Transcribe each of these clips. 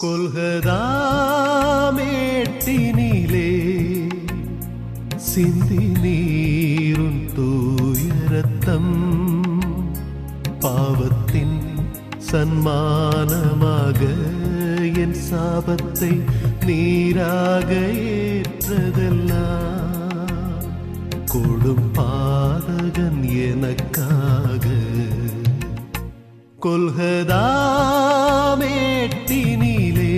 கொல்கதாமேட்டினிலே சிந்தி நீருன் தூய ரத்தம் பாவத்தின் சன்மானமாக என் சாபத்தை நீராக ஏற்றதெல்லாம் கொடும் பாதகன் எனக்காக கொல்கதாமேட்டினிலே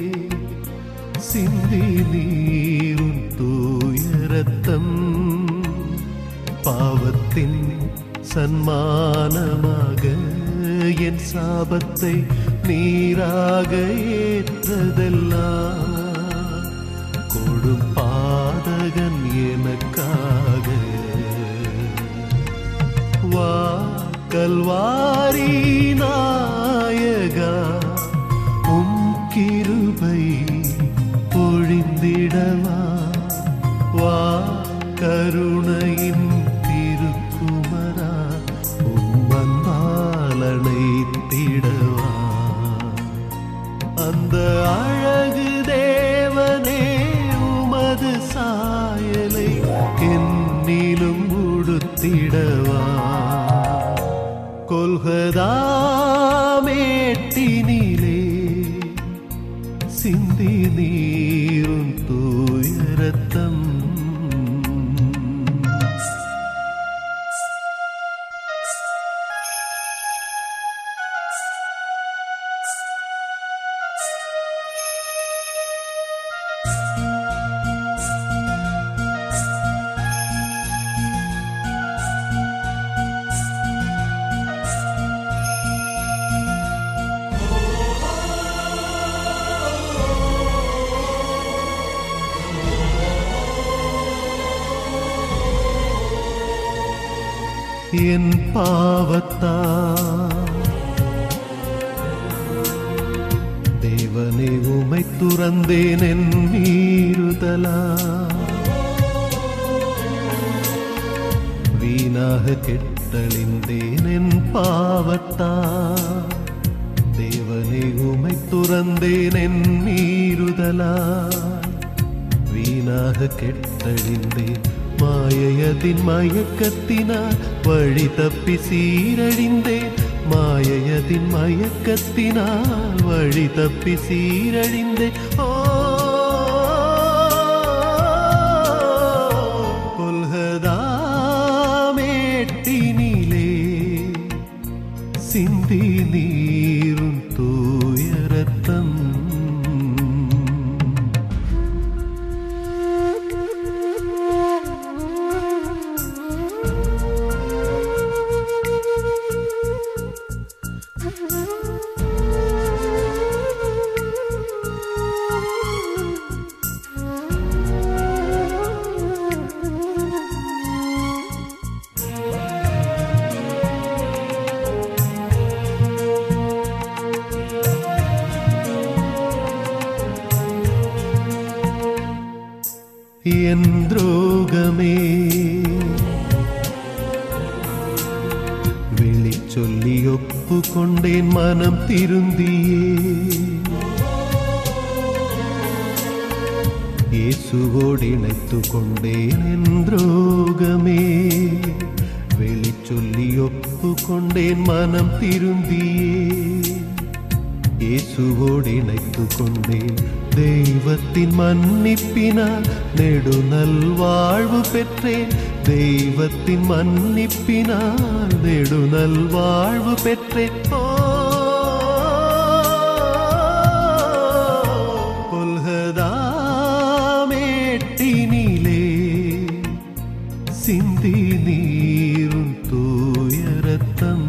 சிந்தி நீரும் தூய ரத்தம் பாவத்தின் சன்மானமாக என் சாபத்தை நீராக ஏற்றதெல்லாம் கொடும் பாதகன் எனக்காக வா கல்வாரி நாயகா உம் கிருபை பொழிந்திடவா வா கருணையின் திருக்குமரா உம் அன்பாலனைத்திடவா அந்த அழகு தேவனே உமது சாயலை என்னிலும் உடுத்திடவா கொல்கதாமேட்டினிலே சிந்தி நீரும் தூய ரத்தம் என் பாவத்தா தேவனே உமை துறந்தேன் என் மீறுதலா வீணாக கெட்டழிந்தேன் என் பாவத்தா தேவனே உமை துறந்தேன் என் மீறுதலா வீணாக கெட்டழிந்தேன் மாயையதின் மயக்கத்தினால் வழி தப்பி சீரழிந்தேன் மாயையதின் மயக்கத்தினால் வழி தப்பி சீரழிந்தேன் ஓ கொல்கதாமேட்டினிலே சிந்தி நீரும் தூய ரத்தம் என் துரோகமே விழி சொல்லி ஒப்புக்கொண்டேன் மனம் திருந்தியே இயேசுவோடு இணைத்து கொண்டேன் என் துரோகமே வெளி சொல்லி ஒப்புக்கொண்டேன் மனம் திருந்தியே இயேசுவோடு இணைத்து கொண்டேன் தெய்வத்தின் மன்னிப்பினால் நெடுநல் வாழ்வு பெற்றேன் தெய்வத்தின் மன்னிப்பினால் நெடுநல் வாழ்வு பெற்றேன் ஓ கொல்கதாமேட்டினிலே சிந்தி நீரும் தூய ரத்தம்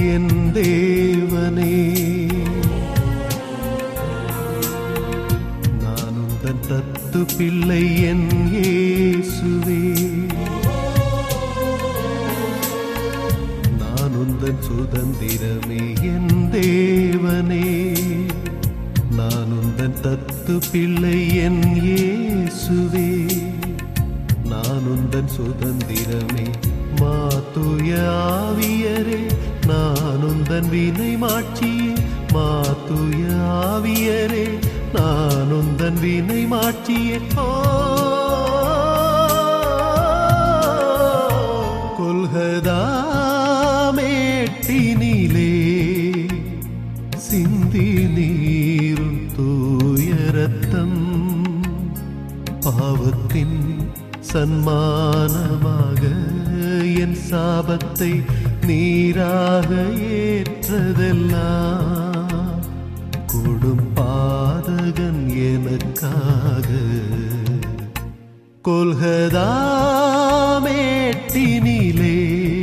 என் தேவனே நான் உந்தன் தத்து பிள்ளை என் இயேசுவே நான் உந்தன் சுதந்திரமே என் தேவனே நான் உந்தன் தத்து பிள்ளை என் இயேசுவே நான் உந்தன் சுதந்திரமே மாத்துய ஆவியரே நான் உந்தன் வினை மாட்சியே மாத்துய ஆவியரே நான் உந்தன் வினை மாட்சியே ஓ கொல்கதாமேட்டினிலே சிந்தி நீரும் தூய ரத்தம் பாவத்தின் சன்மானமாக என் சாபத்தை நீராக ஏற்றதெல்லாம் கொடும் பாதகன் எனக்காக கொல்கதாமேட்டினிலே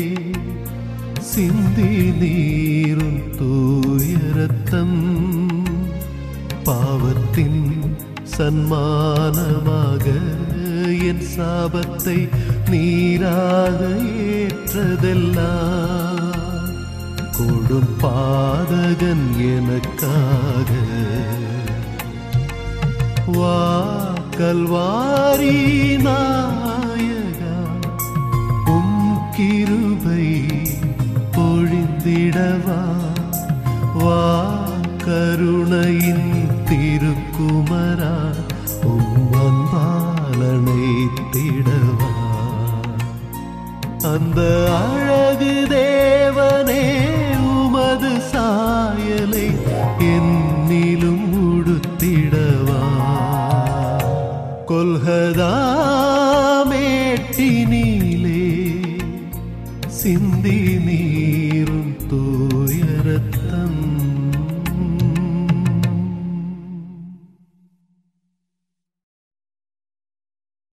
சிந்தி நீரும் தூய ரத்தம் பாவத்தின் சன்மானமாக என் சாபத்தை நீராக ஏற்றதெல்லாம் கொடும் பாதகன் எனக்காக வா கல்வாரி நாயகா உம் கிருபை பொழிந்திடவா வா கருணையின் திருக்குமரா உம் அன்பாலனை திடவா அந்த அழகு தே